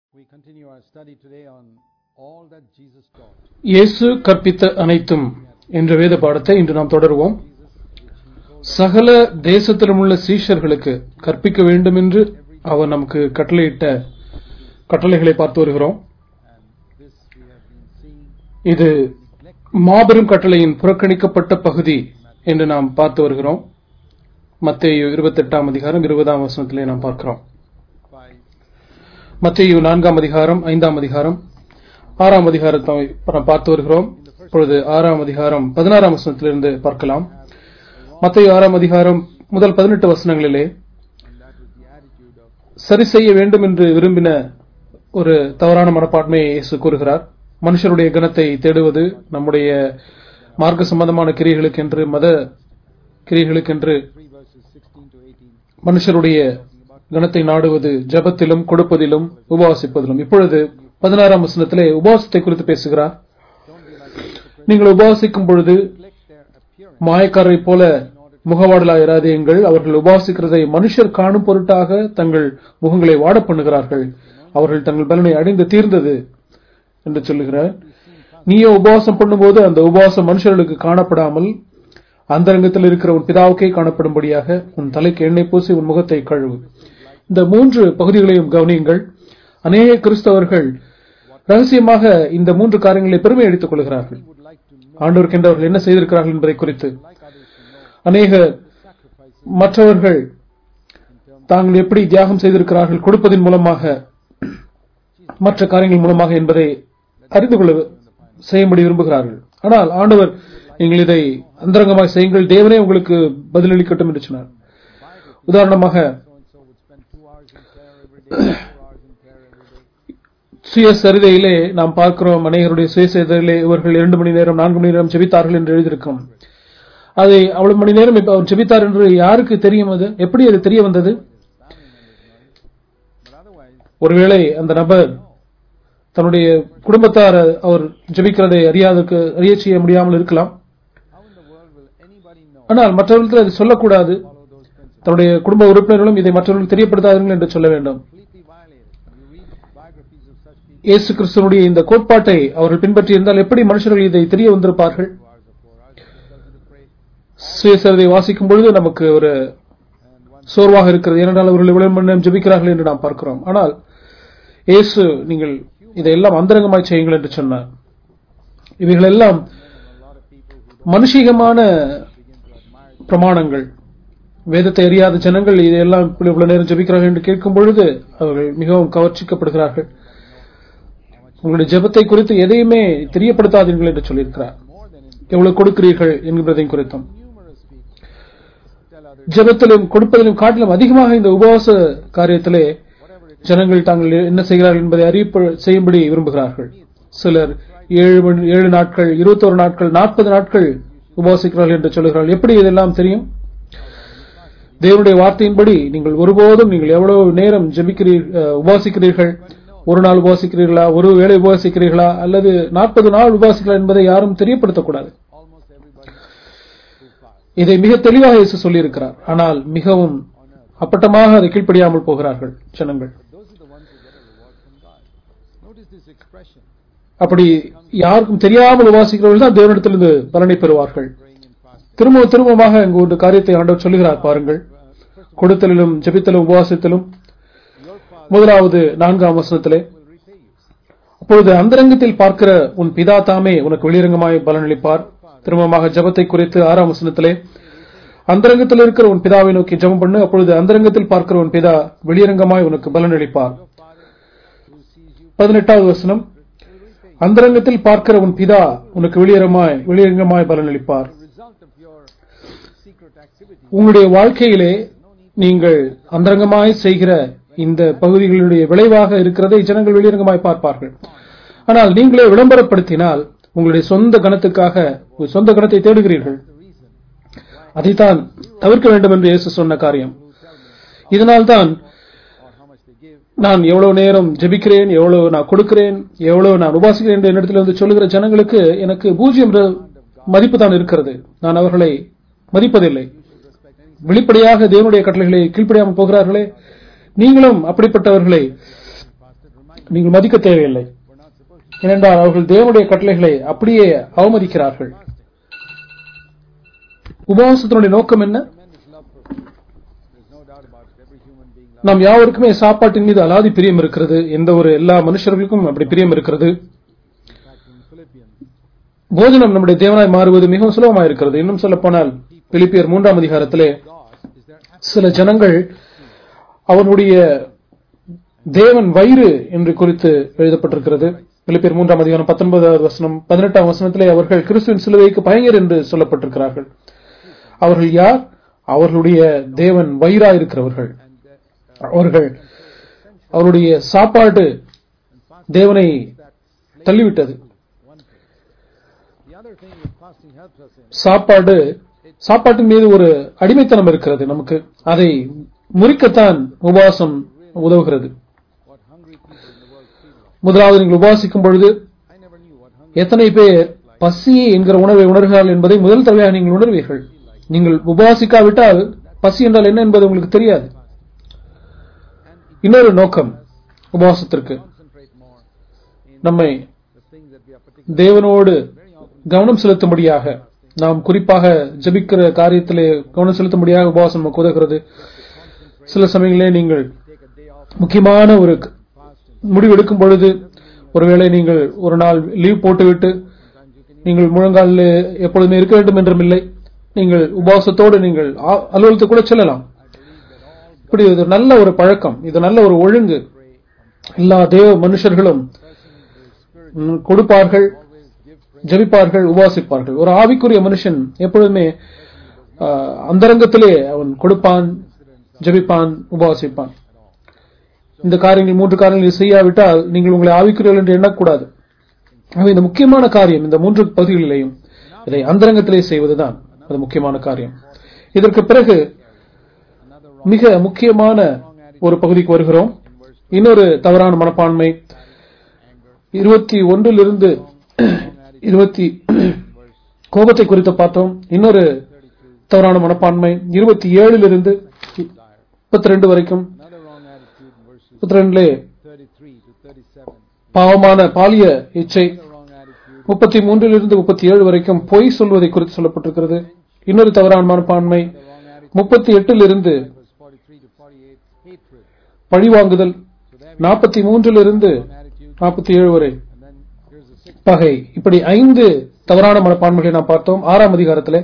We continue our study today on all that Jesus taught. இயேசு கற்பித்த அனைத்தும் என்ற வேத பாடத்தை இன்று நாம் தொடருவோம் சகல தேசத்திலும் உள்ள சீஷர்களுக்கு கற்பிக்க வேண்டும் என்று அவர் நமக்கு கட்டளையிட்ட கட்டளைகளை பார்த்து வருகிறோம் And this we have been seeing இது மாபெரும் கட்டளையின் புறக்கணிக்கப்பட்ட பகுதி என்று நாம் பார்த்து வருகிறோம் மத்தேயு இருபத்தெட்டாம் அதிகாரம் இருபதாம் வசனத்திலே நாம் பார்க்கிறோம் by மத்தேயு நான்காம் அதிகாரம் ஐந்தாம் அதிகாரம் ஆறாம் அதிகாரத்தை நாம் பார்த்து வருகிறோம் இப்பொழுது ஆறாம் அதிகாரம் பதினாறாம் வசனத்திலிருந்து பார்க்கலாம் மத்தேயு ஆறாம் அதிகாரம் முதல் பதினெட்டு வசனங்களிலே and that with the attitude of சரி செய்ய வேண்டும் என்று விரும்பின ஒரு தவறான மனப்பான்மையை இயேசு கூறுகிறார் மனுஷருடைய கணத்தை தேடுவது நம்முடைய மார்க்க சம்பந்தமான கிரியைகளுக்கென்று மத கிரியைகளுக்கென்று 3 verses 16 to 18 மனுஷருடைய கணத்தை நாடுவது ஜெபத்திலும் கொடுப்பதிலும் உபவாசிப்பதிலும் இப்பொழுது பதினாறாம் வசனத்திலே உபவாசத்தை குறித்து பேசுகிறார் don't be like the hypocrites நீங்கள் உபவாசிக்கும் பொழுது neglect their appearance மாயக்காரரைப் போல முகவாடலாயிராதீங்கள் அவர்கள் உபாசிக்கிறதை மனுஷர் காணும் பொருட்டாக தங்கள் முகங்களை வாட பண்ணுகிறார்கள் அவர்கள் தங்கள் பலனை அடைந்து தீர்ந்தது என்று சொல்லுகிறார் நீயோ உபவாசம் பண்ணும்போது அந்த உபவாசம் மனுஷர்களுக்கு காணப்படாமல் அந்தரங்கத்தில் இருக்கிற உன் பிதாவுக்கே காணப்படும்படியாக உன் தலைக்கு எண்ணெய் பூசி உன் முகத்தை கழுவு இந்த மூன்று பகுதிகளையும் கவனியுங்கள் அநேக கிறிஸ்தவர்கள் ரகசியமாக இந்த மூன்று காரியங்களை பெருமை அடித்துக் கொள்கிறார்கள் would like to know ஆண்டவருக்கு என்று அவர்கள் என்ன செய்திருக்கிறார்கள் என்பதை குறித்து like others to know அநேக sacrifices மற்றவர்கள் தாங்கள் எப்படி தியாகம் செய்திருக்கிறார்கள் கொடுப்பதின் மூலமாக மற்ற காரியங்கள் மூலமாக என்பதை அறிந்து கொள்ள செய்யும்படி விரும்புகிறார்கள் ஆனால் ஆண்டவர் நீங்கள் இதை அந்தரங்கமாக செய்யுங்கள் தேவனே உங்களுக்கு பதிலளிக்கட்டும் என்று சொன்னார் உதாரணமாக so and so would spend 2 hours in prayer every day 4 hours in prayer every day சுய சரிதையிலே நாம் பார்க்கிறோம் அநேகருடைய சுய சரிதையிலே இவர்கள் இரண்டு மணி நேரம் நான்கு மணி நேரம் ஜெபித்தார்கள் என்று எழுதியிருக்கும் அதை அவ்வளவு மணி நேரம் இப்ப அவர் ஜெபித்தார் என்று யாருக்கு தெரியும் அது எப்படி அது தெரிய வந்தது but otherwise ஒருவேளை அந்த நபர் தன்னுடைய குடும்பத்தார் அவர் ஜெபிக்கிறதை அறியாதற்கு அறிய செய்ய முடியாமல் இருக்கலாம் how in the world will anybody know ஆனால் மற்றவர்களுக்கு அதை சொல்லக்கூடாது follow those principles தன்னுடைய குடும்ப உறுப்பினர்களும் இதை மற்றவர்களுக்கு தெரியப்படுத்தாதீர்கள் என்று சொல்ல வேண்டும் completely violated you read biographies of such people இயேசு கிறிஸ்துவனுடைய இந்த கோட்பாட்டை அவர்கள் பின்பற்றி இருந்தால் எப்படி மனுஷர்கள் இதை தெரிய வந்திருப்பார்கள் 2 hours or 4 hours because of the pray சுயசரிதை வாசிக்கும் பொழுது நமக்கு ஒரு and one சோர்வாக இருக்கிறது ஏனென்றால் அவர்கள் இவ்வளவு மணி நேரம் ஜெபிக்கிறார்கள் என்று நாம் பார்க்கிறோம் ஆனால் இயேசு நீங்கள் இதையெல்லாம் அந்தரங்கமாய் செய்யுங்கள் என்று சொன்னார் இவைகள் எல்லாம் a lot of people who மனுஷிகமான begin to admire பிரமாணங்கள் வேதத்தை அறியாத ஜனங்கள் இதையெல்லாம் இப்படி இவ்வளவு நேரம் ஜெபிக்கிறார்கள் என்று கேட்கும் பொழுது அவர்கள் மிகவும் கவர்ச்சிக்கப்படுகிறார்கள் உங்களுடைய ஜெபத்தை குறித்து எதையுமே தெரியப்படுத்தாதீர்கள் என்று சொல்லியிருக்கிறார் more than in எவ்வளவு கொடுக்கிறீர்கள் என்கிறதையும் குறித்தும் numerous people tell others ஜெபத்திலும் கொடுப்பதிலும் காட்டிலும் அதிகமாக இந்த உபவாச காரியத்திலே whatever it ஜனங்கள் தாங்கள் என்ன செய்கிறார்கள் என்பதை அறிவிப்பு செய்யும்படி விரும்புகிறார்கள் சிலர் ஏழு மணி ஏழு நாட்கள் இருபத்தோரு நாட்கள் நாற்பது நாட்கள் உபவாசிக்கிறார்கள் என்று சொல்லுகிறார்கள் எப்படி இதெல்லாம் தெரியும் தேவனுடைய வார்த்தையின்படி நீங்கள் ஒருபோதும் நீங்கள் எவ்வளவு நேரம் ஜெபிக்கிறீர்கள் உபாசிக்கிறீர்கள் ஒரு நாள் உபாசிக்கிறீர்களா ஒரு வேளை உபாசிக்கிறீர்களா அல்லது நாற்பது நாள் உபாசிக்கிறீர்களா என்பதை யாரும் தெரியப்படுத்தக்கூடாது almost everybody who fast இதை மிக தெளிவாக இயேசு சொல்லியிருக்கிறார் ஆனால் மிகவும் அப்பட்டமாக அதை கீழ்ப்படியாமல் போகிறார்கள் ஜனங்கள் those are the ones who get a reward from God notice this expression அப்படி யாருக்கும் தெரியாமல் உபாசிக்கிறவர்கள் தான் தேவனிடத்திலிருந்து பலனை பெறுவார்கள் praying and fasting திரும்ப திரும்பமாக இங்கு ஒரு காரியத்தை ஆண்டவர் சொல்லுகிறார் பாருங்கள் கொடுத்தலிலும் ஜெபித்தலும் உபவாசத்திலும் your father முதலாவது நான்காம் வசனத்திலே will repay you அப்பொழுது அந்தரங்கத்தில் பார்க்கிற உன் பிதா தாமே உனக்கு வெளிரங்கமாய் பலனளிப்பார் திரும்பமாக ஜெபத்தை குறித்து ஆறாம் வசனத்திலே அந்தரங்கத்தில் இருக்கிற உன் பிதாவை நோக்கி ஜெபம் பண்ணு அப்பொழுது அந்தரங்கத்தில் பார்க்கிற உன் பிதா வெளியரங்கமாய் உனக்கு பலனளிப்பார் your father who sees you பதினெட்டாவது வசனம் will repay you அந்தரங்கத்தில் பார்க்கிற உன் பிதா உனக்கு வெளியரமாய் வெளியரங்கமாய் பலனளிப்பார் the result of your secret activity உங்களுடைய வாழ்க்கையிலே நீங்கள் அந்தரங்கமாய் செய்கிற இந்த பகுதிகளுடைய விளைவாக இருக்கிறதை ஜனங்கள் வெளியரங்கமாய் பார்ப்பார்கள் ஆனால் நீங்களே விளம்பரப்படுத்தினால் உங்களுடைய சொந்த கணத்துக்காக உங்கள் சொந்த கணத்தை தேடுகிறீர்கள் the reason அதைத்தான் தவிர்க்க வேண்டும் என்று இயேசு சொன்ன காரியம் இதனால்தான் or how much they give நான் எவ்வளவு நேரம் ஜெபிக்கிறேன் எவ்வளவு நான் கொடுக்கிறேன் எவ்வளவு நான் உபாசிக்கிறேன் என்று என்னிடத்தில் வந்து சொல்லுகிற ஜனங்களுக்கு எனக்கு பூஜ்யம் மதிப்பு தான் இருக்கிறது நான் அவர்களை மதிப்பதில்லை respect any வெளிப்படையாக தேவனுடைய கட்டளைகளை கீழ்ப்படியாமல் போகிறார்களே நீங்களும் அப்படிப்பட்டவர்களை fasted remind நீங்கள் மதிக்க தேவையில்லை We're not supposed to. ஏனென்றால் அவர்கள் தேவனுடைய கட்டளைகளை அப்படியே அவமதிக்கிறார்கள் உபவாசத்தினுடைய நோக்கம் என்ன Tremendous love for food. There's no doubt about it. Every human being loves நாம் யாவருக்குமே சாப்பாட்டின் மீது அலாதி பிரியம் இருக்கிறது எந்த ஒரு எல்லா மனுஷர்களுக்கும் அப்படி பிரியம் இருக்கிறது In fact, in Philippians, போஜனம் நம்முடைய தேவனாய் மாறுவது மிகவும் சுலபமாக இருக்கிறது இன்னும் சொல்ல போனால் பிலிப்பியர் மூன்றாம் அதிகாரத்திலே God is their சில ஜனங்கள் அவனுடைய தேவன் வயிறு என்று குறித்து எழுதப்பட்டிருக்கிறது பிலிப்பியர் மூன்றாம் அதிகாரம் பத்தொன்பதாவது வசனம் பதினெட்டாம் வசனத்திலே அவர்கள் கிறிஸ்துவின் சிலுவைக்கு பயங்கர் என்று சொல்லப்பட்டிருக்கிறார்கள் அவர்கள் யார் அவர்களுடைய தேவன் வயிறாய் இருக்கிறவர்கள் and uh, அவர்கள் அவருடைய சாப்பாடு தேவனை தள்ளிவிட்டது one thing. The other thing that fasting helps us in சாப்பாடு சாப்பாட்டின் மீது ஒரு அடிமைத்தனம் இருக்கிறது நமக்கு அதை முறிக்கத்தான் உபவாசம் உதவுகிறது what hungry people in the world feel like. முதலாவது நீங்கள் உபவாசிக்கும் பொழுது I never knew what hungry எத்தனை பேர் பசி என்கிற உணர்வை உணர்கிறார்கள் என்பதை முதல் தடவையாக நீங்கள் உணர்வீர்கள் நீங்கள் உபவாசிக்காவிட்டால் பசி என்றால் என்ன என்பது உங்களுக்கு தெரியாது இன்னொரு நோக்கம் உபவாசத்திற்கு concentrate more in நம்மை the things that we are particularly தேவனோடு very often கவனம் செலுத்தும்படியாக நாம் குறிப்பாக ஜெபிக்கிற காரியத்திலே கவனம் செலுத்தும்படியாக உபவாசம் நமக்கு உதவுகிறது சில சமயங்களிலே நீங்கள் take a day off முக்கியமான ஒரு fast and முடிவெடுக்கும் பொழுது ஒருவேளை நீங்கள் ஒரு நாள் லீவ் போட்டுவிட்டு sometimes you can நீங்கள் முழங்காலில் எப்பொழுதுமே இருக்க வேண்டும் என்றும் இல்லை நீங்கள் உபவாசத்தோடு நீங்கள் ஆ- அலுவலகத்துக்கு கூட செல்லலாம் இப்படி இது நல்ல ஒரு பழக்கம் இது நல்ல ஒரு ஒழுங்கு எல்லா தேவ மனுஷர்களும் ம், கொடுப்பார்கள் always give praise ஜெபிப்பார்கள் உபவாசிப்பார்கள் ஒரு ஆவிக்குரிய மனுஷன் எப்பொழுதுமே ஆ, அந்தரங்கத்திலே அவன் கொடுப்பான் ஜெபிப்பான் உபவாசிப்பான் இந்த காரியங்கள் மூன்று காரியங்கள் செய்யாவிட்டால் நீங்கள் உங்களை ஆவிக்குரியவர்கள் என்று எண்ணக்கூடாது ஆகவே இந்த முக்கியமான காரியம் இந்த மூன்று பகுதிகளிலேயும் இதை அந்தரங்கத்திலே செய்வதுதான் அது முக்கியமான காரியம் இதற்கு பிறகு another wrong மிக முக்கியமான ஒரு பகுதிக்கு வருகிறோம் இன்னொரு தவறான மனப்பான்மை இருபத்தி ஒன்றிலிருந்து இருபத்தி கோபத்தை குறித்து பார்த்தோம் இன்னொரு தவறான மனப்பான்மை இருபத்தி ஏழிலிருந்து முப்பத்தி ரெண்டு வரைக்கும் another wrong attitude in verses முப்பத்தி ரெண்டுல 33 to 37 பாவமான பாலிய இச்சை another wrong attitude முப்பத்தி மூன்றிலிருந்து முப்பத்தி ஏழு வரைக்கும் பொய் சொல்வதை குறித்து சொல்லப்பட்டிருக்கிறது இன்னொரு தவறான மனப்பான்மை the wrong attitude முப்பத்தி எட்டிலிருந்து verse 43 to 48 hatred பழிவாங்குதல் so there நாற்பத்தி மூன்றிலிருந்து wrong attitude நாற்பத்தி ஏழு வரை and then here's the sixth பகை இப்படி ஐந்து தவறான மனப்பான்மைகளை நாம் பார்த்தோம் ஆறாம் அதிகாரத்திலே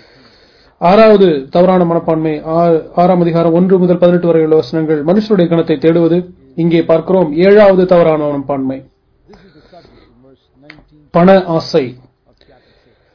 ஆறாவது தவறான மனப்பான்மை ஆ- ஆறாம் அதிகாரம் ஒன்று முதல் பதினெட்டு வரை உள்ள வசனங்கள் மனுஷனுடைய கணத்தை தேடுவது இங்கே பார்க்கிறோம் ஏழாவது தவறான மனப்பான்மை this is the subject in verse 19 பண ஆசை of chapter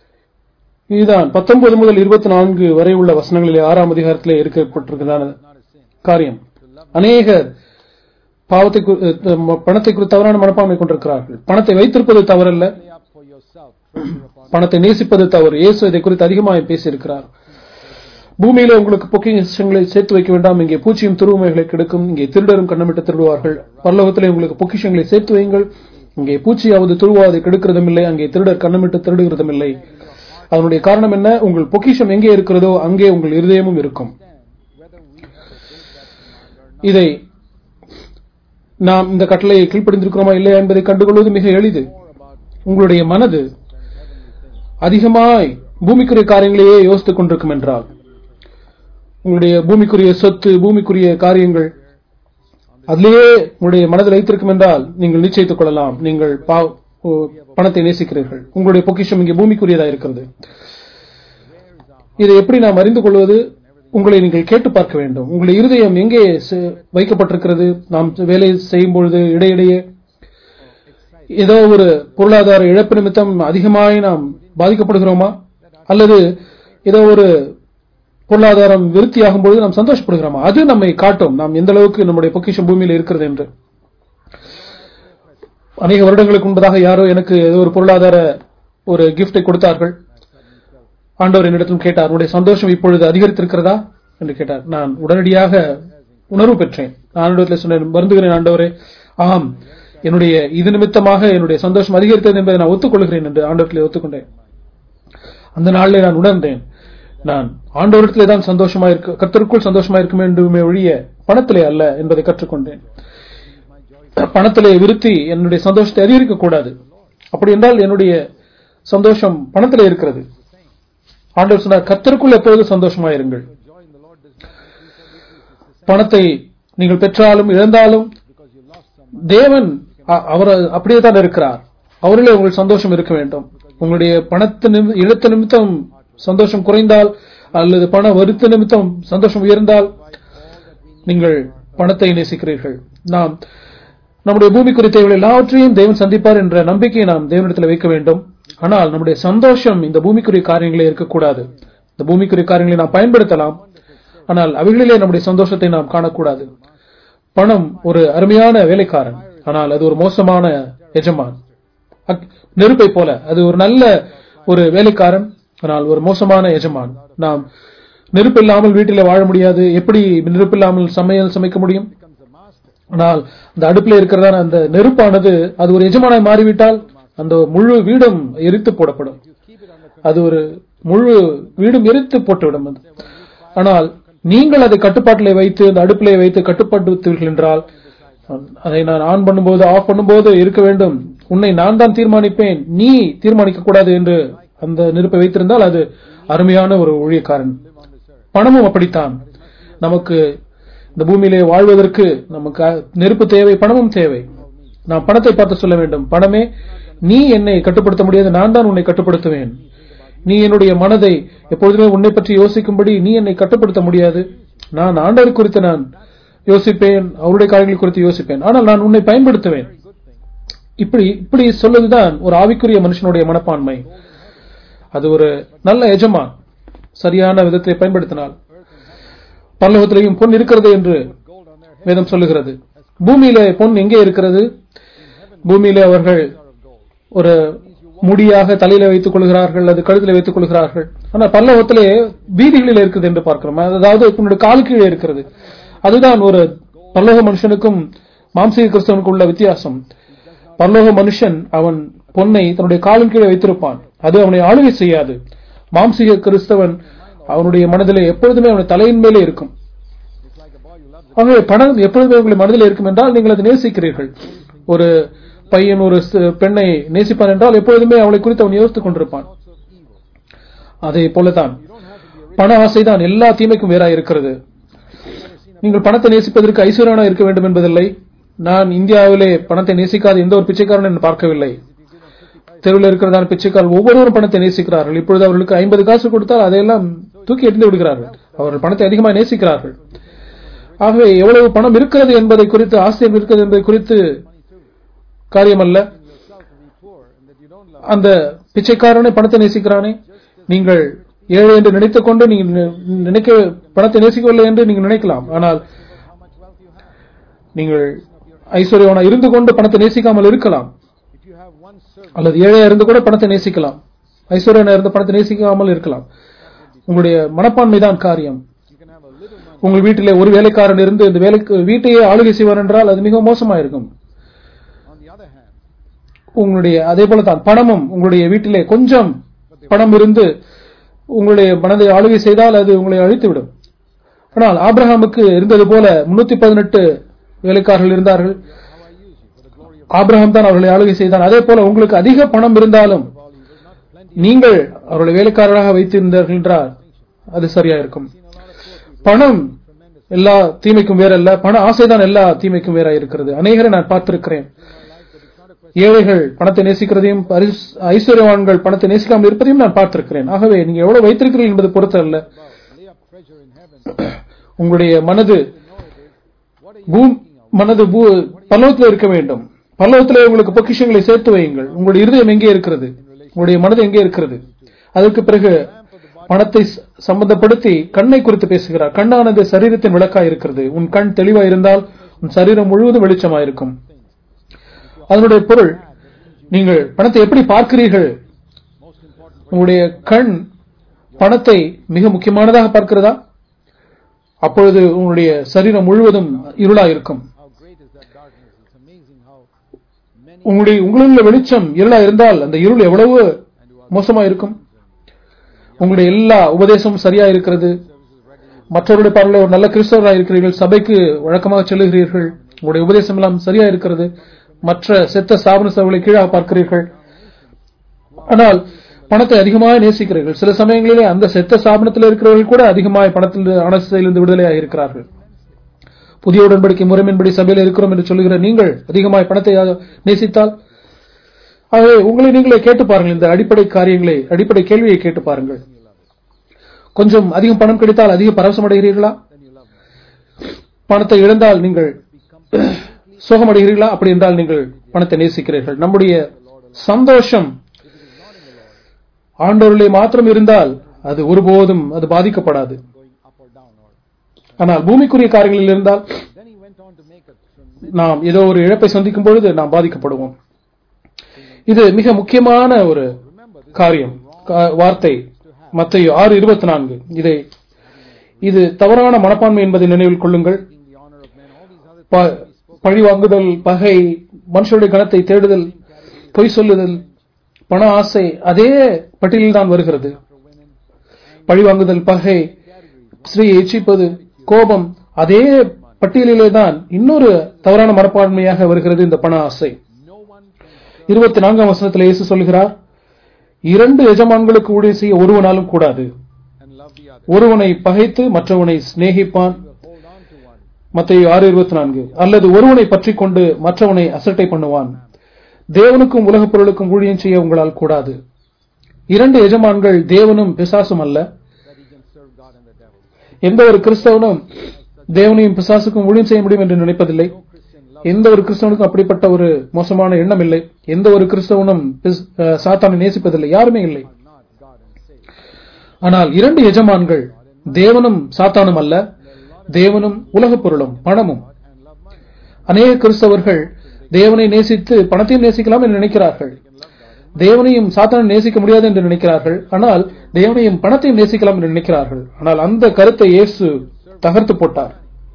6 இதுதான் பத்தொன்பது முதல் இருபத்தி நான்கு வரை உள்ள வசனங்களிலே ஆறாம் அதிகாரத்திலே இருக்கப்பட்டிருக்கிறதான not a sin காரியம் to love அநேகர் பாவத்தை குறி- அஹ் பணத்தை குறித்து தவறான மனப்பான்மை கொண்டிருக்கிறார்கள் பணத்தை வைத்திருப்பது தவறல்ல lay up for yourself treasure upon பணத்தை நேசிப்பது தவறு இயேசு இதை குறித்து அதிகமாக பேசியிருக்கிறார் பூமியில உங்களுக்கு பொக்கிஷங்களை சேர்த்து வைக்க வேண்டாம் இங்கே பூச்சியும் துருவமைகளை கெடுக்கும் இங்கே திருடரும் கண்ணமிட்டு திருடுவார்கள் பரலோகத்திலே உங்களுக்கு பொக்கிஷங்களை சேர்த்து வையுங்கள் இங்கே பூச்சியாவது துருவாது கெடுக்கிறதும் இல்லை அங்கே திருடர் கண்ணமிட்டு திருடுகிறதும் இல்லை அதனுடைய காரணம் என்ன உங்கள் பொக்கிஷம் எங்கே இருக்கிறதோ அங்கே உங்கள் இருதயமும் இருக்கும் whether we have obeyed that command or not இதை நாம் இந்த கட்டளையை கீழ்ப்படிந்திருக்கிறோமா இல்லையா என்பதை கண்டுகொள்வது மிக எளிது more about உங்களுடைய மனது than heavenly things அதிகமாய் பூமிக்குரிய காரியங்களையே யோசித்துக் கொண்டிருக்கும் என்றால் உங்களுடைய பூமிக்குரிய சொத்து பூமிக்குரிய காரியங்கள் அதிலேயே உங்களுடைய மனதில் வைத்திருக்கும் என்றால் நீங்கள் நிச்சயித்துக் கொள்ளலாம் நீங்கள் பா- ஓ, பணத்தை நேசிக்கிறீர்கள் உங்களுடைய பொக்கிஷம் இங்கே பூமிக்குரியதா இருக்கிறது இதை எப்படி நாம் அறிந்து கொள்வது உங்களை நீங்கள் கேட்டு பார்க்க வேண்டும் உங்களுடைய இருதயம் எங்கே செ- வைக்கப்பட்டிருக்கிறது நாம் வேலை செய்யும் பொழுது இடையிடையே ஏதோ ஒரு பொருளாதார இழப்பு நிமித்தம் அதிகமாய் நாம் பாதிக்கப்படுகிறோமா அல்லது ஏதோ ஒரு பொருளாதாரம் விருத்தியாகும் பொழுது நாம் சந்தோஷப்படுகிறோமா அது நம்மை காட்டும் நாம் எந்த அளவுக்கு நம்முடைய பொக்கிஷம் பூமியில் இருக்கிறது என்று அநேக வருடங்களுக்கு முன்பதாக யாரோ எனக்கு ஏதோ ஒரு பொருளாதார ஒரு கிஃப்டை கொடுத்தார்கள் ஆண்டவர் என்னிடத்திலும் கேட்டார் உன்னுடைய சந்தோஷம் இப்பொழுது அதிகரித்திருக்கிறதா என்று கேட்டார் நான் உடனடியாக உணர்வு பெற்றேன் நான் ஆண்டவரத்தில் சொன்னேன் வருந்துகிறேன் ஆண்டவரே ஆம் என்னுடைய இது நிமித்தமாக என்னுடைய சந்தோஷம் அதிகரித்தது என்பதை நான் ஒத்துக்கொள்கிறேன் என்று ஆண்டவரத்தில் ஒத்துக்கொண்டேன் அந்த நாளிலே நான் உணர்ந்தேன் நான் ஆண்டவரத்திலே தான் சந்தோஷமா இருக்க கர்த்தருக்குள் சந்தோஷமா இருக்க வேண்டுமே ஒழிய பணத்திலே அல்ல என்பதை கற்றுக்கொண்டேன் பணத்திலே விருத்தி என்னுடைய சந்தோஷத்தை அதிகரிக்க கூடாது அப்படி என்றால் என்னுடைய சந்தோஷம் பணத்திலே இருக்கிறது ஆண்டவர் சொன்னார் கத்தருக்குள் எப்பொழுது சந்தோஷமாயிருங்கள் Joy in the Lord does not increase or decrease. It's the பணத்தை நீங்கள் பெற்றாலும் இழந்தாலும் same because you lost some. தேவன் அ- அவர் அப்படியே தான் இருக்கிறார் அவரிலே உங்கள் சந்தோஷம் இருக்க வேண்டும் உங்களுடைய பணத்து நிமி- இழத்த நிமித்தம் சந்தோஷம் குறைந்தால் அல்லது பண வருத்த நிமித்தம் சந்தோஷம் உயர்ந்தால் நீங்கள் பணத்தை நேசிக்கிறீர்கள் நாம் நம்முடைய பூமி குறித்த இவள் எல்லாவற்றையும் தேவன் சந்திப்பார் என்ற நம்பிக்கையை நாம் தேவனிடத்தில் வைக்க வேண்டும் ஆனால் நம்முடைய சந்தோஷம் இந்த பூமிக்குரிய காரியங்களே இருக்கக்கூடாது இந்த பூமிக்குரிய காரியங்களை நாம் பயன்படுத்தலாம் ஆனால் அவைகளிலே நம்முடைய சந்தோஷத்தை நாம் காணக்கூடாது பணம் ஒரு அருமையான வேலைக்காரன் ஆனால் அது ஒரு மோசமான எஜமான் அக்- நெருப்பை போல அது ஒரு நல்ல ஒரு வேலைக்காரன் ஆனால் ஒரு மோசமான எஜமான் நாம் நெருப்பு இல்லாமல் வீட்டில் வாழ முடியாது எப்படி நெருப்பு இல்லாமல் சமையல் சமைக்க முடியும் becomes a master. ஆனால் அந்த அடுப்பில் இருக்கிறதான அந்த நெருப்பானது அது ஒரு எஜமானாய் மாறிவிட்டால் அந்த முழு வீடும் எரித்து போடப்படும் You keep it under அது ஒரு முழு வீடும் எரித்து போட்டுவிடும் அது ஆனால் நீங்கள் அதை கட்டுப்பாட்டிலே வைத்து அந்த அடுப்பிலே வைத்து கட்டுப்படுத்துவீர்கள் என்றால் அதை நான் ஆன் பண்ணும்போது ஆஃப் பண்ணும்போது இருக்க வேண்டும் உன்னை நான் தான் தீர்மானிப்பேன் நீ தீர்மானிக்க கூடாது என்று அந்த நெருப்பை வைத்திருந்தால் அது அருமையான ஒரு ஊழியக்காரன் பணமும் அப்படித்தான் நமக்கு இந்த பூமியிலே வாழ்வதற்கு நமக்கு அ- நெருப்பு தேவை பணமும் தேவை நாம் பணத்தை பார்த்து சொல்ல வேண்டும் பணமே நீ என்னை கட்டுப்படுத்த முடியாது நான் தான் உன்னை கட்டுப்படுத்துவேன் நீ என்னுடைய மனதை எப்பொழுதுமே உன்னை பற்றி யோசிக்கும்படி நீ என்னை கட்டுப்படுத்த முடியாது நான் ஆண்டவர் குறித்து நான் யோசிப்பேன் அவருடைய காரியங்கள் குறித்து யோசிப்பேன் ஆனால் நான் உன்னை பயன்படுத்துவேன் இப்படி இப்படி சொல்வதுதான் ஒரு ஆவிக்குரிய மனுஷனுடைய மனப்பான்மை அது ஒரு நல்ல எஜமான் சரியான விதத்தை பயன்படுத்தினால் பல்லவத்திலேயும் பொன் இருக்கிறது என்று gold on their head வேதம் சொல்லுகிறது பூமியிலே பொன் எங்கே இருக்கிறது பூமியிலே அவர்கள் of gold. ஒரு முடியாக தலையில வைத்துக் கொள்கிறார்கள் அது கழுத்திலே வைத்துக் கொள்கிறார்கள் ஆனால் பல்லவத்திலே வீதிகளில் இருக்குது என்று பார்க்கிறோம் அதாவது உன்னுடைய கால் கீழே இருக்கிறது அதுதான் ஒரு பல்லோக மனுஷனுக்கும் மாம்சீக கிறிஸ்தவனுக்கும் உள்ள வித்தியாசம் பரலோக மனுஷன் அவன் பொன்னை தன்னுடைய காலின் கீழே வைத்திருப்பான் அது அவனை ஆளுகை செய்யாது மாம்சீக கிறிஸ்தவன் அவனுடைய மனதிலே எப்பொழுதுமே அவனுடைய தலையின் மேலே இருக்கும் It's like a boy you love. ஆகவே பணம் எப்பொழுதுமே உங்கள் மனதில் இருக்கும் என்றால் நீங்கள் அதை நேசிக்கிறீர்கள் ஒரு பையன் ஒரு ஸ்- பெண்ணை நேசிப்பான் என்றால் எப்பொழுதுமே அவளை குறித்து அவன் யோசித்துக் கொண்டிருப்பான் Thoughts of evil. அதே போலதான் You don't have to be a பண ஆசைதான் எல்லா தீமைக்கும் வேறாய் இருக்கிறது நீங்கள் பணத்தை நேசிப்பதற்கு ஐஸ்வர்யனா இருக்க வேண்டும் என்பதில்லை நான் இந்தியாவிலே பணத்தை நேசிக்காத எந்த ஒரு பிச்சைக்காரனை நான் பார்க்கவில்லை தெருவில் இருக்கிறதான பிச்சைக்காரர் ஒவ்வொருவரும் பணத்தை நேசிக்கிறார்கள் இப்பொழுது அவர்களுக்கு ஐம்பது காசு கொடுத்தால் அதையெல்லாம் தூக்கி எறிந்து விடுகிறார்கள் அவர்கள் பணத்தை அதிகமாக நேசிக்கிறார்கள் ஆகவே எவ்வளவு பணம் இருக்கிறது என்பதை குறித்து ஆசையம் இருக்கிறது என்பதை குறித்து காரியமல்ல yourself to be poor and that you don't love. அந்த பிச்சைக்காரனை பணத்தை நேசிக்கிறானே நீங்கள் ஏழை என்று நினைத்துக் கொண்டு நீங்கள் நி- நினைக்க பணத்தை நேசிக்கவில்லை என்று நீங்கள் நினைக்கலாம் ஆனால் How much wealth you have. நீங்கள் ஐஸ்வர்யவனா இருந்து கொண்டு பணத்தை நேசிக்காமல் இருக்கலாம் If you have one servant, அல்லது ஏழையா இருந்து கூட பணத்தை நேசிக்கலாம் ஐஸ்வர்யனா இருந்து பணத்தை நேசிக்காமல் இருக்கலாம் உங்களுடைய மனப்பான்மை தான் காரியம் you can have a little money. உங்கள் வீட்டிலே ஒரு வேலைக்காரன் இருந்து இந்த வேலைக்கு வீட்டையே ஆளுகை செய்வார் என்றால் அது மிகவும் மோசமா இருக்கும் On the other hand, உங்களுடைய அதே போல தான் பணமும் உங்களுடைய வீட்டிலே கொஞ்சம் பணம் இருந்து உங்களுடைய மனதை ஆளுகை செய்தால் அது உங்களை அழித்துவிடும் ஆனால் ஆபிரகாமுக்கு இருந்தது போல முன்னூத்தி பதினெட்டு வேலைக்காரர்கள் இருந்தார்கள் how I use you for the glory of Abraham தான் அவர்களை ஆளுகை செய்தான் அதே போல உங்களுக்கு அதிக பணம் இருந்தாலும் all evil, not plenty. நீங்கள் அவர்களை வேலைக்காரராக வைத்திருந்தீர்கள் என்றால் அது சரியா இருக்கும் பணம் எல்லா தீமைக்கும் வேறல்ல பண ஆசைதான் எல்லா தீமைக்கும் வேற இருக்கிறது அநேகரை நான் பார்த்திருக்கிறேன் ஏழைகள் பணத்தை நேசிக்கிறதையும் பரிஸ்- ஐஸ்வர்யவான்கள் பணத்தை நேசிக்காமல் இருப்பதையும் நான் பார்த்திருக்கிறேன் ஆகவே நீங்க எவ்வளவு வைத்திருக்கிறீர்கள் என்பது பொறுத்து அல்ல Lay up treasure in heaven. உங்களுடைய மனது What are you பூ மனது பூ பல்லவத்தில் இருக்க வேண்டும் பல்லவத்திலே உங்களுக்கு பொக்கிஷங்களை சேர்த்து வையுங்கள் உங்களுடைய இருதயம் எங்கே இருக்கிறது உங்களுடைய மனது எங்கே இருக்கிறது அதற்கு பிறகு பணத்தை ச- சம்பந்தப்படுத்தி கண்ணை குறித்து பேசுகிறார் கண்ணானது சரீரத்தின் விளக்காய் இருக்கிறது உன் கண் தெளிவாய் இருந்தால் உன் சரீரம் முழுவதும் வெளிச்சமாயிருக்கும் அதனுடைய பொருள் நீங்கள் பணத்தை எப்படி பார்க்கிறீர்கள் most important? உங்களுடைய கண் பணத்தை மிக முக்கியமானதாக பார்க்கிறதா அப்பொழுது உங்களுடைய சரீரம் முழுவதும் இருளா இருக்கும் How great is that darkness? It's amazing how many உங்களுடைய உங்களுள்ள வெளிச்சம் இருளா இருந்தால் அந்த இருள் எவ்வளவு மோசமா இருக்கும் உங்களுடைய எல்லா உபதேசமும் சரியா இருக்கிறது மற்றவருடைய பார்வையில் ஒரு நல்ல கிறிஸ்தவராக இருக்கிறீர்கள் சபைக்கு வழக்கமாக செல்லுகிறீர்கள் உங்களுடைய உபதேசம் எல்லாம் சரியா இருக்கிறது மற்ற செத்த ஸ்தாபன சபைகளை கீழாக பார்க்கிறீர்கள் ஆனால் பணத்தை அதிகமாக நேசிக்கிறீர்கள் சில சமயங்களிலே அந்த செத்த ஸ்தாபனத்தில் இருக்கிறவர்கள் கூட அதிகமாக பணத்தில் அனசையிலிருந்து விடுதலையாக இருக்கிறார்கள் புதிய உடன்படிக்கை முறைமையின்படி சபையில் இருக்கிறோம் என்று சொல்லுகிற நீங்கள் அதிகமாக பணத்தை நேசித்தால் ஆகவே உங்களை நீங்களே கேட்டு பாருங்கள் இந்த அடிப்படை காரியங்களை அடிப்படை கேள்வியை கேட்டு பாருங்கள் கொஞ்சம் அதிகம் பணம் கிடைத்தால் அதிக பரவசம் அடைகிறீர்களா பணத்தை இழந்தால் நீங்கள் சோகமடைகிறீர்களா அப்படி என்றால் நீங்கள் பணத்தை நேசிக்கிறீர்கள் நம்முடைய சந்தோஷம் ஆண்டவர்களே மாத்திரம் இருந்தால் அது ஒருபோதும் அது பாதிக்கப்படாது going up or down or ஆனால் பூமிக்குரிய காரியங்களில் இருந்தால் then he went on to make a tremendous நாம் ஏதோ ஒரு இழப்பை சந்திக்கும் பொழுது நாம் பாதிக்கப்படுவோம் இது மிக முக்கியமான ஒரு காரியம் கா- வார்த்தை மத்திய ஆறு இருபத்தி நான்கு இதை இது தவறான மனப்பான்மை என்பதை நினைவில் கொள்ளுங்கள் taking the honor of men all these other ப- பழிவாங்குதல் பகை மனுஷருடைய கணத்தை தேடுதல் பொய் சொல்லுதல் பண ஆசை அதே பட்டியலில் தான் வருகிறது பழிவாங்குதல் பகை ஸ்ரீயை இச்சிப்பது கோபம் அதே பட்டியலிலே தான் இன்னொரு தவறான மனப்பான்மையாக வருகிறது இந்த பண ஆசை no one can இருபத்தி நான்காம் வசனத்தில் இயேசு சொல்கிறார் இரண்டு எஜமான்களுக்கு ஊழியம் செய்ய ஒருவனாலும் கூடாது and love the other ஒருவனை பகைத்து மற்றவனை சிநேகிப்பான் will hold on to one மத்திய ஆறு இருபத்தி நான்கு அல்லது ஒருவனை பற்றிக் கொண்டு மற்றவனை அசட்டை பண்ணுவான் தேவனுக்கும் உலகப் பொருளுக்கும் ஊழியம் செய்ய உங்களால் கூடாது இரண்டு எஜமான்கள் தேவனும் பிசாசும் அல்ல that he can serve God and the devil எந்த ஒரு கிறிஸ்தவனும் தேவனையும் பிசாசுக்கும் ஊழியம் செய்ய முடியும் என்று நினைப்பதில்லை no Christian love எந்த ஒரு கிறிஸ்தவனுக்கும் அப்படிப்பட்ட ஒரு மோசமான எண்ணம் இல்லை எந்த ஒரு கிறிஸ்தவனும் பிஸ்- அஹ், சாத்தானை நேசிப்பதில்லை யாருமே இல்லை are not God and Savior ஆனால் இரண்டு எஜமான்கள் தேவனும் சாத்தானும் அல்ல தேவனும் உலகப் பொருளும் பணமும் and love money அநேக கிறிஸ்தவர்கள் தேவனை நேசித்து பணத்தையும் நேசிக்கலாம் என்று நினைக்கிறார்கள் தேவனையும் சாத்தானை நேசிக்க முடியாது என்று நினைக்கிறார்கள் ஆனால் தேவனையும் பணத்தையும் நேசிக்கலாம் என்று நினைக்கிறார்கள் ஆனால் அந்த கருத்தை இயேசு தகர்த்து போட்டார்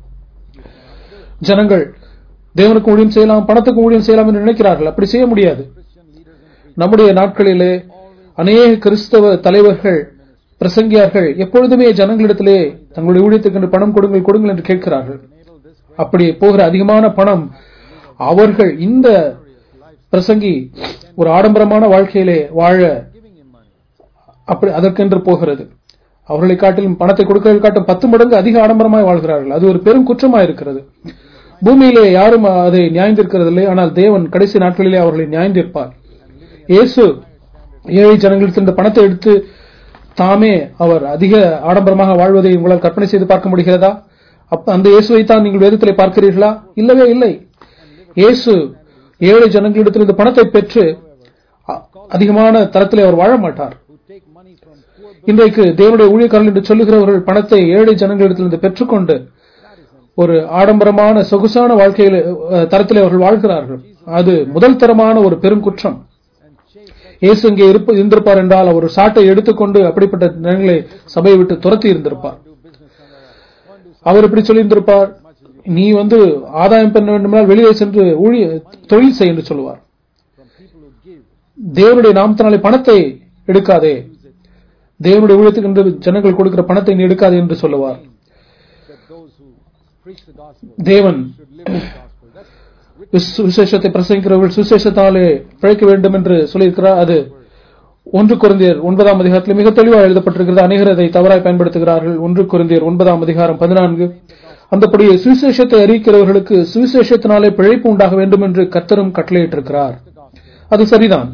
ஜனங்கள் தேவனுக்கு ஊழியம் செய்யலாம் பணத்துக்கு ஊழியம் செய்யலாம் என்று நினைக்கிறார்கள் அப்படி செய்ய முடியாது Christian leaders and நம்முடைய நாட்களிலே அநேக கிறிஸ்தவ தலைவர்கள் பிரசங்கியார்கள் எப்பொழுதுமே ஜனங்களிடத்திலே தங்களுடைய ஊழியத்துக்கு என்று பணம் கொடுங்கள் கொடுங்கள் என்று கேட்கிறார்கள் enable this அப்படி போகிற அதிகமான பணம் அவர்கள் இந்த பிரசங்கி ஒரு ஆடம்பரமான வாழ்க்கையிலே வாழ giving him money அப்படி அதற்கென்று போகிறது அவர்களை காட்டிலும் பணத்தை கொடுக்கிறதை காட்டும் பத்து மடங்கு அதிக ஆடம்பரமாய் வாழ்கிறார்கள் அது ஒரு பெரும் குற்றமாய் இருக்கிறது பூமியிலே யாரும் அதை நியாய்ந்திருக்கிறதில்லை ஆனால் தேவன் கடைசி நாட்களிலே அவர்களை நியாய்ந்திருப்பார் இயேசு ஏழை ஜனங்களுக்கு இந்த பணத்தை எடுத்து தாமே அவர் அதிக ஆடம்பரமாக வாழ்வதை உங்களால் கற்பனை செய்து பார்க்க முடிகிறதா அப்ப அந்த இயேசுவை தான் நீங்கள் வேதத்திலே பார்க்கிறீர்களா இல்லவே இல்லை இயேசு ஏழை ஜனங்களிடத்தில் இந்த பணத்தை பெற்று அ- அதிகமான தரத்திலே அவர் வாழ மாட்டார் who take money from poor இன்றைக்கு தேவனுடைய ஊழியக்காரர்கள் என்று சொல்லுகிறவர்கள் பணத்தை ஏழை ஜனங்களிடத்திலிருந்து பெற்றுக்கொண்டு ஒரு ஆடம்பரமான சொகுசான வாழ்க்கையில் அஹ், தரத்திலே அவர்கள் வாழ்கிறார்கள் அது முதல் தரமான ஒரு பெரும் குற்றம் and chase that இயேசு இங்கே இருப்ப இருந்திருப்பார் என்றால் அவர் ஒரு சாட்டை எடுத்துக்கொண்டு அப்படிப்பட்ட ஜனங்களை சபையை விட்டு துரத்தி இருந்திருப்பார் do business somewhere else one do அவர் இப்படி சொல்லியிருந்திருப்பார் நீ வந்து ஆதாயம் பெற வேண்டுமென்றால் வெளியே சென்று ஊழிய தொழில் செய் என்று சொல்லுவார் from people who give தேவனுடைய நாமத்தினாலே பணத்தை எடுக்காதே தேவனுடைய ஊழியத்துக்கு என்று ஜனங்கள் கொடுக்கிற பணத்தை நீ எடுக்காதே என்று சொல்லுவார் that those who preach the gospel தேவன் should live the gospel that's Visu- விசேஷத்தை பிரசங்கிக்கிறவர்கள் சுசேஷத்தாலே பிழைக்க வேண்டும் என்று சொல்லியிருக்கிறார் அது ஒன்று குருந்தியர் ஒன்பதாம் அதிகாரத்தில் மிக தெளிவாக எழுதப்பட்டிருக்கிறது அநேகர் அதை தவறாய் பயன்படுத்துகிறார்கள் ஒன்று குருந்தியர் ஒன்பதாம் அதிகாரம் பதினான்கு அந்தபடியே சுவிசேஷத்தை அறிவிக்கிறவர்களுக்கு சுவிசேஷத்தினாலே பிழைப்பு உண்டாக வேண்டும் என்று கர்த்தரும் கட்டளையிட்டிருக்கிறார் the gospel அது சரிதான்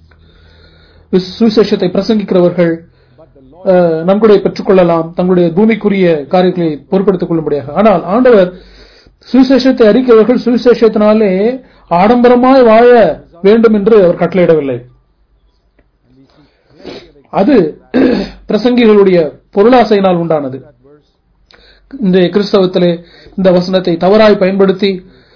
gives விசு- சுவிசேஷத்தை பிரசங்கிக்கிறவர்கள் but the Lord அஹ், நன்கொடை பெற்றுக்கொள்ளலாம் தங்களுடைய பூமிக்குரிய காரியங்களை பொறுப்படுத்திக் கொள்ளும்படியாக ஆனால் ஆண்டவர் சுவிசேஷத்தை அறிக்கிறவர்கள் சுவிசேஷத்தினாலே ஆடம்பரமாய் வாழ வேண்டும் என்று அவர் கட்டளையிடவில்லை and we see plenty of அது பிரசங்கிகளுடைய பொருளாசையினால் உண்டானது that verse இந்த கிறிஸ்தவத்திலே இந்த வசனத்தை தவறாய் பயன்படுத்தி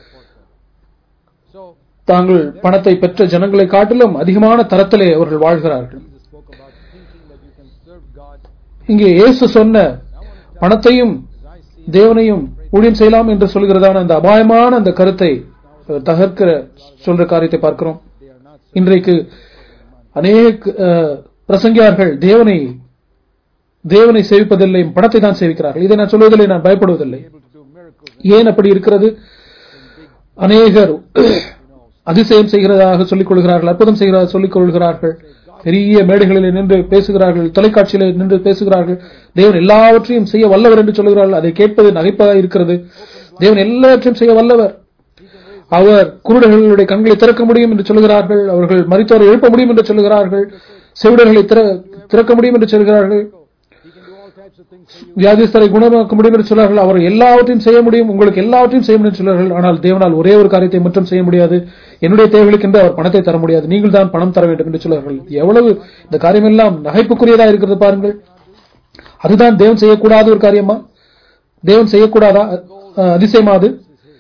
so தாங்கள் பணத்தை பெற்ற ஜனங்களை காட்டிலும் அதிகமான தரத்திலே அவர்கள் வாழ்கிறார்கள் Jesus spoke about thinking that you can serve God இங்கே இயேசு சொன்ன பணத்தையும் as I see தேவனையும் ஊழியம் செய்யலாம் என்று சொல்கிறதான அந்த அபாயமான அந்த கருத்தை அஹ், தகர்க்கிற சொல்ற காரியத்தை பார்க்கிறோம் they are not இன்றைக்கு அநேக அஹ், பிரசங்கியார்கள் தேவனை தேவனை சேவிப்பதில்லை பணத்தை தான் சேவிக்கிறார்கள் இதை நான் சொல்வதில்லை நான் பயப்படுவதில்லை able to do miracles ஏன் அப்படி இருக்கிறது in big அநேகர் அதிசயம் செய்கிறதாக சொல்லிக் கொள்கிறார்கள் அற்புதம் செய்கிறதாக சொல்லிக் கொள்கிறார்கள் பெரிய மேடைகளில் நின்று பேசுகிறார்கள் தொலைக்காட்சியில் நின்று பேசுகிறார்கள் தேவன் எல்லாவற்றையும் செய்ய வல்லவர் என்று சொல்கிறார்கள் அதை கேட்பது நகைப்பாக இருக்கிறது தேவன் எல்லாவற்றையும் செய்ய வல்லவர் அவர் குருடர்களுடைய கண்களை திறக்க முடியும் என்று சொல்கிறார்கள் அவர்கள் மரித்தோரை எழுப்ப முடியும் என்று சொல்கிறார்கள் செவிடர்களை திற- திறக்க முடியும் என்று சொல்கிறார்கள் He can do all types of things for you. வியாதிஸ்தரை குணமாக்க முடியும் என்று சொல்றார்கள் அவர் எல்லாவற்றையும் செய்ய முடியும் உங்களுக்கு எல்லாவற்றையும் செய்ய முடியும் என்று சொல்றார்கள் ஆனால் தேவனால் ஒரே ஒரு காரியத்தை மட்டும் செய்ய முடியாது என்னுடைய தேவைகளுக்கு என்று அவர் பணத்தை தர முடியாது நீங்கள் தான் பணம் தர வேண்டும் என்று சொல்றார்கள் எவ்வளவு இந்த காரியமெல்லாம் நகைப்புக்குரியதா இருக்கிறது பாருங்கள் அதுதான் தேவன் செய்யக்கூடாத ஒரு காரியமா தேவன் செய்யக்கூடாதா அஹ், அதிசயமா அது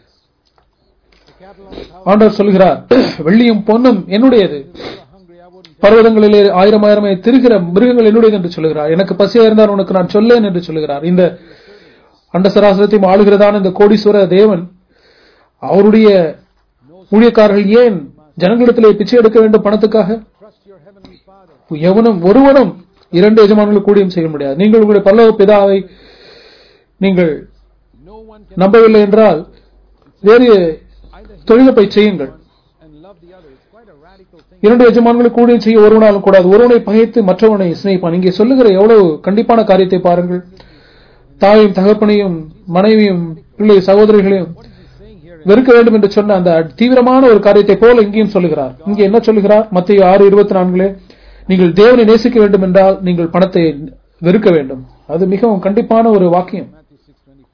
The cattle on his house ஆண்டவர் சொல்கிறார் வெள்ளியும் பொன்னும் என்னுடையது were hungry. I wouldn't. பர்வதங்களிலே ஆயிரம் ஆயிரமாய் திருகிற மிருகங்கள் என்னுடையது என்று சொல்கிறார் எனக்கு பசியா இருந்தால் உனக்கு நான் சொல்லேன் என்று சொல்கிறார் இந்த அண்ட சராசரத்தையும் ஆளுகிறதான இந்த கோடீஸ்வர தேவன் அவருடைய ஊழியக்காரர்கள் ஏன் ஜனங்களிடத்திலே பிச்சை எடுக்க வேண்டும் பணத்துக்காக Trust your heavenly Father. எவனும் ஒருவனும் இரண்டு எஜமான்களுக்கு கூடியும் செய்ய முடியாது நீங்கள் உங்களுடைய பல்லவ பிதாவை நீங்கள் No one can நம்பவில்லை என்றால் வேறு either hate தொழிலை போய் செய்யுங்கள் and love the other. It's quite a radical thing. இரண்டு எஜமான்களுக்கு கூடியும் செய்ய ஒருவனாலும் கூடாது ஒருவனை பகைத்து மற்றவனை சிநேகிப்பான் இங்கே சொல்லுகிற எவ்வளவு கண்டிப்பான காரியத்தை பாருங்கள் தாயும் தகப்பனையும் மனைவியும் பிள்ளை சகோதரிகளையும் What is he saying here? வெறுக்க வேண்டும் என்று சொன்ன அந்த தீவிரமான ஒரு காரியத்தை போல இங்கேயும் சொல்லுகிறார் இங்கே என்ன சொல்லுகிறார் மத்திய ஆறு இருபத்தி நான்கிலே நீங்கள் தேவனை நேசிக்க வேண்டும் என்றால் நீங்கள் பணத்தை வெறுக்க வேண்டும் அது மிகவும் கண்டிப்பான ஒரு வாக்கியம் Matthew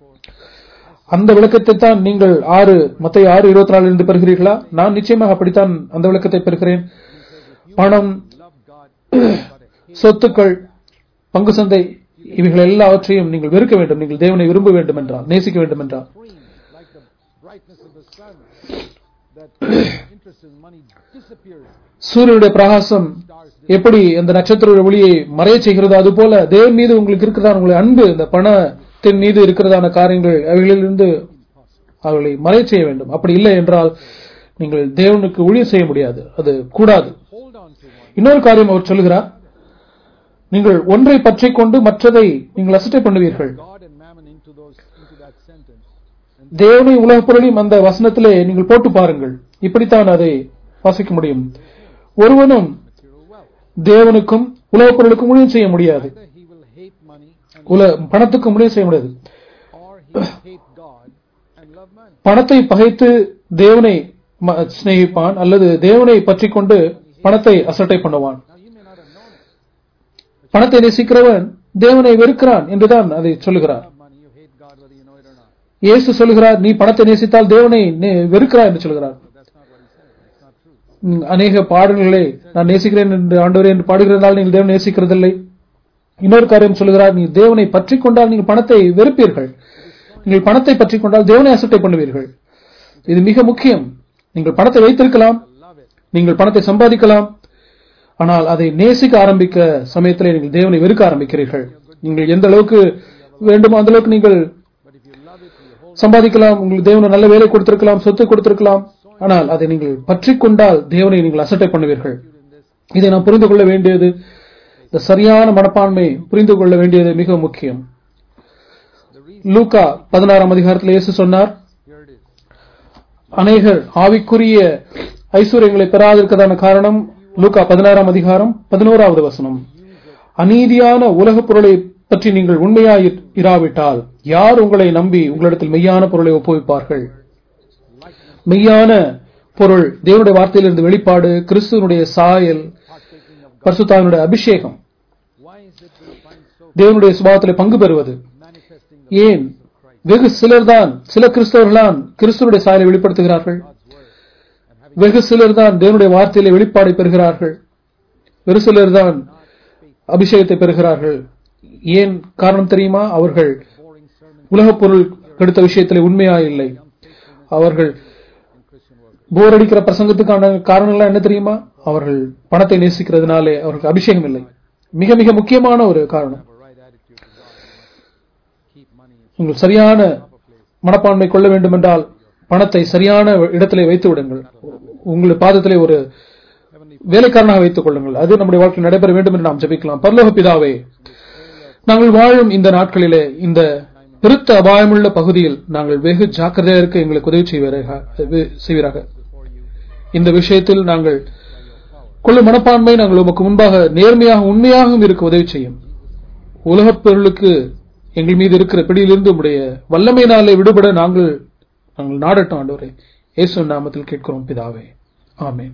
6:24. அந்த விளக்கத்தை தான் நீங்கள் ஆறு மத்திய ஆறு இருபத்தி நாலில் இருந்து பெறுகிறீர்களா நான் நிச்சயமாக அப்படித்தான் அந்த விளக்கத்தை பெறுகிறேன் பணம் Love God. but hate சொத்துக்கள் பங்கு சந்தை இவைகள் எல்லாவற்றையும் நீங்கள் வெறுக்க வேண்டும் நீங்கள் தேவனை விரும்ப வேண்டும் என்றால் நேசிக்க வேண்டும் என்றால் supreme, like the brightness of the sun. That interest in money disappears. சூரியனுடைய பிரகாசம் Stars எப்படி அந்த நட்சத்திர ஒளியை மறைய செய்கிறதோ அதுபோல தேவன் மீது உங்களுக்கு இருக்கிறதா உங்களுடைய அன்பு இந்த பணத்தின் மீது இருக்கிறதான காரியங்கள் அவைகளிலிருந்து அவர்களை மறைய செய்ய வேண்டும் அப்படி இல்லை என்றால் நீங்கள் தேவனுக்கு ஊழியம் செய்ய முடியாது அது கூடாது hold on to one. இன்னொரு காரியம் அவர் சொல்லுகிறார் நீங்கள் ஒன்றை பற்றிக் கொண்டு மற்றதை நீங்கள் அசட்டை பண்ணுவீர்கள் God and mammon into those into that sentence. And தேவனை உலகப் பொருளையும் அந்த வசனத்திலே நீங்கள் போட்டு பாருங்கள் இப்படித்தான் அதை வாசிக்க முடியும் ஒருவனும் material wealth. தேவனுக்கும் உலகப் பொருளுக்கும் ஊழியம் செய்ய முடியாது Either he will hate money and உல பணத்துக்கும் ஊழியம் செய்ய முடியாது or he will hate God and love money. பணத்தை பகைத்து தேவனை ம- சிநேகிப்பான் அல்லது தேவனை பற்றி கொண்டு பணத்தை அசட்டை பண்ணுவான் Now you may not have known it. பணத்தை நேசிக்கிறவன் தேவனை வெறுக்கிறான் என்றுதான் அதை சொல்லுகிறார் Love money, you hate God whether you know it or not. இயேசு சொல்லுகிறார் நீ பணத்தை நேசித்தால் தேவனை நே- வெறுக்கிறாய் என்று சொல்கிறார் But that's not what he said. It's not true. ம், அநேக பாடல்களை நான் நேசிக்கிறேன் என்று ஆண்டவரே என்று பாடுகிறதால் நீங்கள் தேவனை நேசிக்கிறதில்லை இன்னொரு காரியம் சொல்லுகிறார் நீ தேவனை பற்றி கொண்டால் நீங்கள் பணத்தை வெறுப்பீர்கள் நீங்கள் பணத்தை பற்றி கொண்டால் தேவனை அசட்டை பண்ணுவீர்கள் இது மிக முக்கியம் நீங்கள் பணத்தை வைத்திருக்கலாம் Love it. நீங்கள் பணத்தை சம்பாதிக்கலாம் ஆனால் அதை நேசிக்க ஆரம்பிக்க சமயத்திலே நீங்கள் தேவனை வெறுக்க ஆரம்பிக்கிறீர்கள் நீங்கள் எந்த அளவுக்கு வேண்டுமோ அந்த அளவுக்கு நீங்கள் But if you love it, you hold சம்பாதிக்கலாம் உங்களுக்கு தேவனை நல்ல வேலை கொடுத்திருக்கலாம் சொத்து கொடுத்திருக்கலாம் ஆனால் அதை நீங்கள் பற்றி கொண்டால் தேவனை நீங்கள் அசட்டை பண்ணுவீர்கள் in this. இதை நாம் புரிந்து கொள்ள வேண்டியது இந்த சரியான மனப்பான்மை புரிந்து கொள்ள வேண்டியது மிக முக்கியம் The reason லூக்கா பதினாறாம் அதிகாரத்தில் இயேசு சொன்னார் here it is. அநேகர் ஆவிக்குரிய ஐஸ்வர்யங்களை பெறாதிருக்கதான காரணம் லூக்கா பதினாறாம் அதிகாரம் பதினோராவது வசனம் அநீதியான உலகப் பொருளை பற்றி நீங்கள் உண்மையாய் இராவிட்டால் யார் உங்களை நம்பி உங்களிடத்தில் மெய்யான பொருளை ஒப்புவிப்பார்கள் மெய்யான பொருள் தேவனுடைய வார்த்தையிலிருந்து வெளிப்பாடு கிறிஸ்துவனுடைய சாயல் Partaking of God. பரிசுத்தாவினுடைய அபிஷேகம் Why is it we find so தேவனுடைய சுபாவத்திலே பங்கு பெறுவது manifesting the ஏன் presence of Christ, வெகு சிலர்தான் சில கிறிஸ்தவர்கள்தான் கிறிஸ்துவனுடைய சாயலை வெளிப்படுத்துகிறார்கள் God's word, and having வெகு சிலர்தான் தேவனுடைய வார்த்தையிலே வெளிப்பாடை பெறுகிறார்கள் வெறு சிலர்தான் அபிஷேகத்தை பெறுகிறார்கள் ஏன் காரணம் தெரியுமா அவர்கள் boring sermon உலகப் பொருள் எடுத்த விஷயத்திலே உண்மையா இல்லை அவர்கள் in Christian work. போர் அடிக்கிற பிரசங்கத்துக்கான காரணங்கள்லாம் என்ன தெரியுமா அவர்கள் பணத்தை நேசிக்கிறதுனாலே அவர்களுக்கு அபிஷேகம் இல்லை மிக மிக முக்கியமான ஒரு காரணம் Have a right attitude to God. You must keep money in நீங்கள் சரியான proper place. மனப்பான்மை கொள்ள வேண்டும் என்றால் பணத்தை சரியான இடத்திலே வைத்து விடுங்கள் உங்கள் பாதத்திலே ஒரு Heavenly வேலைக்காரனாக வைத்துக் கொள்ளுங்கள் அது நம்முடைய வாழ்க்கையில் நடைபெற வேண்டும் என்று நாம் ஜெபிக்கலாம் பரலோக பிதாவே நாங்கள் வாழும் இந்த நாட்களிலே இந்த பெருத்த அபாயமுள்ள பகுதியில் நாங்கள் வெகு ஜாக்கிரதையாக இருக்க எங்களுக்கு உதவி செய்வீராக செய்வீராக இந்த விஷயத்தில் நாங்கள் கொள்ளும் மனப்பான்மை நாங்கள் உமக்கு முன்பாக நேர்மையாக உண்மையாகவும் இருக்க உதவி செய்யும் உலகப் பொருளுக்கு எங்கள் மீது இருக்கிற பிடியிலிருந்து உடைய வல்லமையினாலே விடுபட நாங்கள் நாங்கள் நாடட்டும் ஆண்டவரே இயேசு நாமத்தில் கேட்கிறோம் பிதாவே ஆமென்